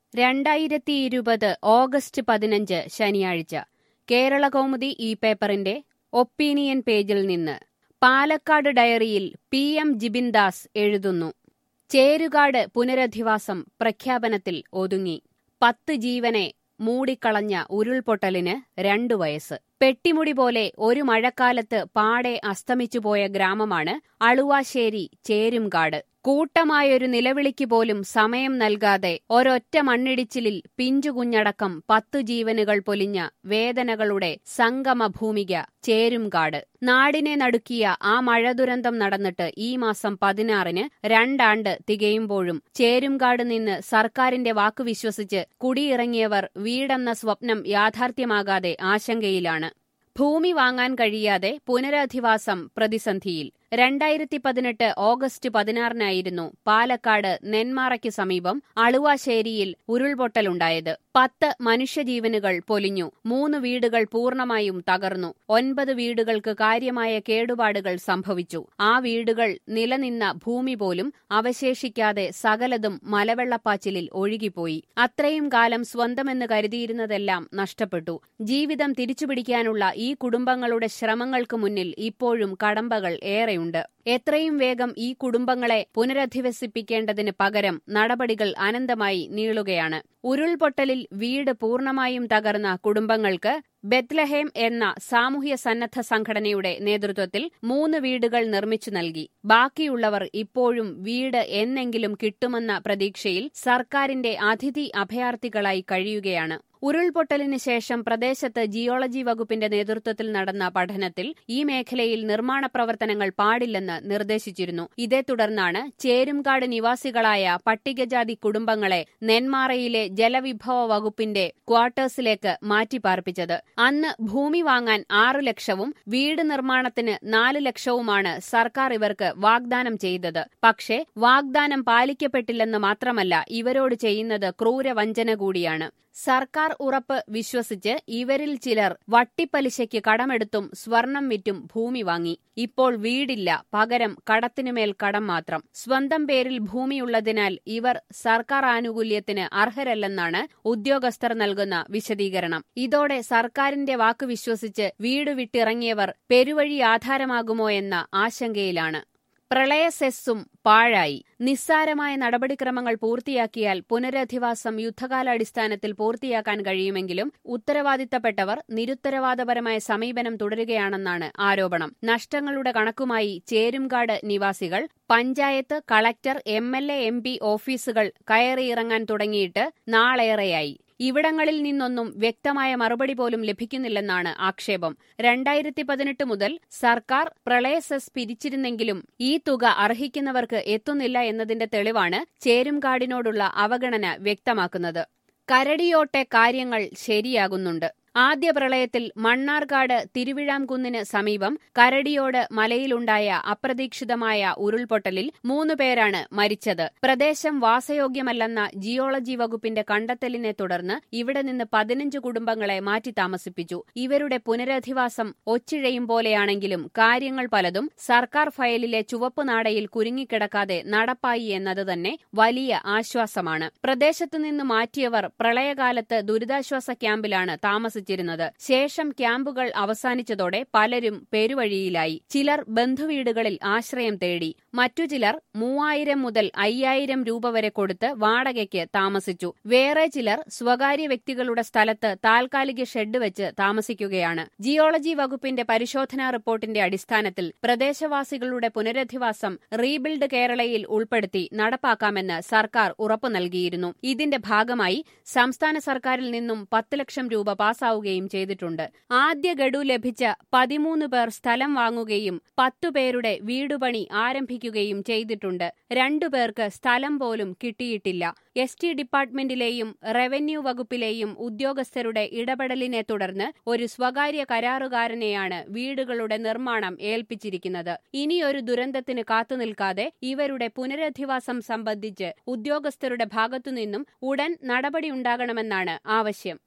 രണ്ടായിരത്തി ഇരുപത് ഓഗസ്റ്റ് പതിനഞ്ച് ശനിയാഴ്ച കേരളകൗമുദി ഈ പേപ്പറിന്റെ ഒപ്പീനിയൻ പേജിൽ നിന്ന് പാലക്കാട് ഡയറിയിൽ പി എം ജിബിൻദാസ് എഴുതുന്നു ചേരുകാട് പുനരധിവാസം പ്രഖ്യാപനത്തിൽ ഒതുങ്ങി പത്ത് ജീവനെ മൂടിക്കളഞ്ഞ ഉരുൾപൊട്ടലിന് രണ്ടു വയസ്സ് പെട്ടിമുടി പോലെ ഒരു മഴക്കാലത്ത് പാടെ അസ്തമിച്ചുപോയ ഗ്രാമമാണ് അളുവാശ്ശേരി ചേരുംകാട് കൂട്ടമായൊരു നിലവിളിക്ക് പോലും സമയം നൽകാതെ ഒരൊറ്റ മണ്ണിടിച്ചിലിൽ പിഞ്ചുകുഞ്ഞടക്കം പത്തു ജീവനുകൾ പൊലിഞ്ഞ വേദനകളുടെ സംഗമഭൂമിക ചേരുംകാട് നാടിനെ നടുക്കിയ ആ മഴ ദുരന്തം നടന്നിട്ട് ഈ മാസം പതിനാറിന് രണ്ടാണ്ട് തികയുമ്പോഴും ചേരുംകാട് നിന്ന് സർക്കാരിന്റെ വാക്കു വിശ്വസിച്ച് കുടിയിറങ്ങിയവർ വീടെന്ന സ്വപ്നം യാഥാർത്ഥ്യമാകാതെ ആശങ്കയിലാണ് ഭൂമി വാങ്ങാൻ കഴിയാതെ പുനരധിവാസം പ്രതിസന്ധിയിൽ രണ്ടായിരത്തി പതിനെട്ട് ഓഗസ്റ്റ് പതിനാറിനായിരുന്നു പാലക്കാട് നെന്മാറയ്ക്ക് സമീപം അളുവാശ്ശേരിയിൽ ഉരുൾപൊട്ടലുണ്ടായത് പത്ത് മനുഷ്യജീവനുകൾ പൊലിഞ്ഞു മൂന്ന് വീടുകൾ പൂർണ്ണമായും തകർന്നു ഒൻപത് വീടുകൾക്ക് കാര്യമായ കേടുപാടുകൾ സംഭവിച്ചു ആ വീടുകൾ നിലനിന്ന ഭൂമി പോലും അവശേഷിക്കാതെ സകലതും മലവെള്ളപ്പാച്ചിലിൽ ഒഴുകിപ്പോയി അത്രയും കാലം സ്വന്തമെന്ന് കരുതിയിരുന്നതെല്ലാം നഷ്ടപ്പെട്ടു ജീവിതം തിരിച്ചുപിടിക്കാനുള്ള ഈ കുടുംബങ്ങളുടെ ശ്രമങ്ങൾക്ക് മുന്നിൽ ഇപ്പോഴും കടമ്പകൾ ഏറെയുണ്ട് എത്രയും വേഗം ഈ കുടുംബങ്ങളെ പുനരധിവസിപ്പിക്കേണ്ടതിന് പകരം നടപടികൾ അനന്തമായി നീളുകയാണ് ഉരുൾപൊട്ടലിൽ വീട് പൂർണ്ണമായും തകർന്ന കുടുംബങ്ങൾക്ക് ബെത്ലഹേം എന്ന സാമൂഹ്യ സന്നദ്ധ സംഘടനയുടെ നേതൃത്വത്തിൽ മൂന്ന് വീടുകൾ നിർമ്മിച്ചു നൽകി ബാക്കിയുള്ളവർ ഇപ്പോഴും വീട് എന്നെങ്കിലും കിട്ടുമെന്ന പ്രതീക്ഷയിൽ സർക്കാരിന്റെ അതിഥി അഭയാർത്ഥികളായി കഴിയുകയാണ് ഉരുൾപൊട്ടലിന് ശേഷം പ്രദേശത്ത് ജിയോളജി വകുപ്പിന്റെ നേതൃത്വത്തിൽ നടന്ന പഠനത്തിൽ ഈ മേഖലയിൽ നിർമ്മാണ പ്രവർത്തനങ്ങൾ പാടില്ലെന്ന് നിർദ്ദേശിച്ചിരുന്നു ഇതേ തുടർന്നാണ് ചേരുംകാട് നിവാസികളായ പട്ടികജാതി കുടുംബങ്ങളെ നെന്മാറയിലെ ജലവിഭവ വകുപ്പിന്റെ ക്വാർട്ടേഴ്സിലേക്ക് മാറ്റിപ്പാർപ്പിച്ചത് അന്ന് ഭൂമി വാങ്ങാൻ ആറു ലക്ഷവും വീട് നിർമ്മാണത്തിന് നാല് ലക്ഷവുമാണ് സർക്കാർ ഇവർക്ക് വാഗ്ദാനം ചെയ്തത് പക്ഷേ വാഗ്ദാനം പാലിക്കപ്പെട്ടില്ലെന്ന് മാത്രമല്ല ഇവരോട് ചെയ്യുന്നത് ക്രൂരവഞ്ചന കൂടിയാണ് സർക്കാർ ഉറപ്പ് വിശ്വസിച്ച് ഇവരിൽ ചിലർ വട്ടിപ്പലിശയ്ക്ക് കടമെടുത്തും സ്വർണം വിറ്റും ഭൂമി വാങ്ങി ഇപ്പോൾ വീടില്ല പകരം കടത്തിനുമേൽ കടം മാത്രം സ്വന്തം പേരിൽ ഭൂമിയുള്ളതിനാൽ ഇവർ സർക്കാർ ആനുകൂല്യത്തിന് അർഹരല്ലെന്നാണ് ഉദ്യോഗസ്ഥർ നൽകുന്ന വിശദീകരണം ഇതോടെ സർക്കാരിന്റെ വാക്ക് വിശ്വസിച്ച് വീട് വിട്ടിറങ്ങിയവർ പെരുവഴി ആധാരമാകുമോ എന്ന ആശങ്കയിലാണ് പ്രളയ സെസ്സും പാഴായി നിസ്സാരമായ നടപടിക്രമങ്ങൾ പൂർത്തിയാക്കിയാൽ പുനരധിവാസം യുദ്ധകാലാടിസ്ഥാനത്തിൽ പൂർത്തിയാക്കാൻ കഴിയുമെങ്കിലും ഉത്തരവാദിത്തപ്പെട്ടവർ നിരുത്തരവാദപരമായ സമീപനം തുടരുകയാണെന്നാണ് ആരോപണം നഷ്ടങ്ങളുടെ കണക്കുമായി ചേരുംകാട് നിവാസികൾ panchayat collector M L A M P ഓഫീസുകൾ കയറിയിറങ്ങാൻ തുടങ്ങിയിട്ട് നാളേറെയായി ഇവിടങ്ങളിൽ നിന്നൊന്നും വ്യക്തമായ മറുപടി പോലും ലഭിക്കുന്നില്ലെന്നാണ് ആക്ഷേപം രണ്ടായിരത്തി പതിനെട്ട് മുതൽ സർക്കാർ പ്രളയ സെസ് പിരിച്ചിരുന്നെങ്കിലും ഈ തുക അർഹിക്കുന്നവർക്ക് എത്തുന്നില്ല എന്നതിന്റെ തെളിവാണ് ചേരുംകാടിനോടുള്ള അവഗണന വ്യക്തമാക്കുന്നത് കരടിയോട്ടെ കാര്യങ്ങൾ ശരിയാകുന്നുണ്ട് ആദ്യ പ്രളയത്തിൽ മണ്ണാർക്കാട് തിരുവിഴാംകുന്നിന് സമീപം കരടിയോട് മലയിലുണ്ടായ അപ്രതീക്ഷിതമായ ഉരുൾപൊട്ടലിൽ മൂന്ന് പേരാണ് മരിച്ചത് പ്രദേശം വാസയോഗ്യമല്ലെന്ന ജിയോളജി വകുപ്പിന്റെ കണ്ടെത്തലിനെ തുടർന്ന് ഇവിടെ നിന്ന് പതിനഞ്ച് കുടുംബങ്ങളെ മാറ്റി താമസിപ്പിച്ചു ഇവരുടെ പുനരധിവാസം ഒച്ചിഴയും പോലെയാണെങ്കിലും കാര്യങ്ങൾ പലതും സർക്കാർ ഫയലിലെ ചുവപ്പ് നാടയിൽ കുരുങ്ങിക്കിടക്കാതെ നടപ്പായി എന്നത് തന്നെ വലിയ ആശ്വാസമാണ് പ്രദേശത്തുനിന്ന് മാറ്റിയവർ പ്രളയകാലത്ത് ദുരിതാശ്വാസ ക്യാമ്പിലാണ് താമസിച്ചത് താമസിച്ചിരുന്നത് ശേഷം ക്യാമ്പുകൾ അവസാനിച്ചതോടെ പലരും പെരുവഴിയിലായി ചിലർ ബന്ധുവീടുകളിൽ ആശ്രയം തേടി മറ്റു ചിലർ മൂവായിരം മുതൽ അയ്യായിരം രൂപ വരെ കൊടുത്ത് വാടകയ്ക്ക് താമസിച്ചു വേറെ ചിലർ സ്വകാര്യ വ്യക്തികളുടെ സ്ഥലത്ത് താൽക്കാലിക ഷെഡ് വെച്ച് താമസിക്കുകയാണ് ജിയോളജി വകുപ്പിന്റെ പരിശോധനാ റിപ്പോർട്ടിന്റെ അടിസ്ഥാനത്തിൽ പ്രദേശവാസികളുടെ പുനരധിവാസം റീബിൽഡ് കേരളയിൽ ഉൾപ്പെടുത്തി നടപ്പാക്കാമെന്ന് സർക്കാർ ഉറപ്പു നൽകിയിരുന്നു ഇതിന്റെ ഭാഗമായി സംസ്ഥാന സർക്കാരിൽ നിന്നും പത്ത് ലക്ഷം രൂപ പാസ്സാവുകയും ചെയ്തിട്ടുണ്ട് ആദ്യ ഗഡു ലഭിച്ച പതിമൂന്ന് പേർ സ്ഥലം വാങ്ങുകയും പത്തുപേരുടെ വീടുപണി ആരംഭിക്കുകയും ചെയ്തിട്ടുണ്ട് രണ്ടുപേർക്ക് സ്ഥലം പോലും കിട്ടിയിട്ടില്ല എസ് ടി ഡിപ്പാർട്ട്മെന്റിലെയും റവന്യൂ വകുപ്പിലെയും ഉദ്യോഗസ്ഥരുടെ ഇടപെടലിനെ തുടർന്ന് ഒരു സ്വകാര്യ കരാറുകാരനെയാണ് വീടുകളുടെ നിർമ്മാണം ഏൽപ്പിച്ചിരിക്കുന്നത് ഇനിയൊരു ദുരന്തത്തിന് കാത്തുനിൽക്കാതെ ഇവരുടെ പുനരധിവാസം സംബന്ധിച്ച് ഉദ്യോഗസ്ഥരുടെ ഭാഗത്തുനിന്നും ഉടൻ നടപടിയുണ്ടാകണമെന്നാണ് ആവശ്യം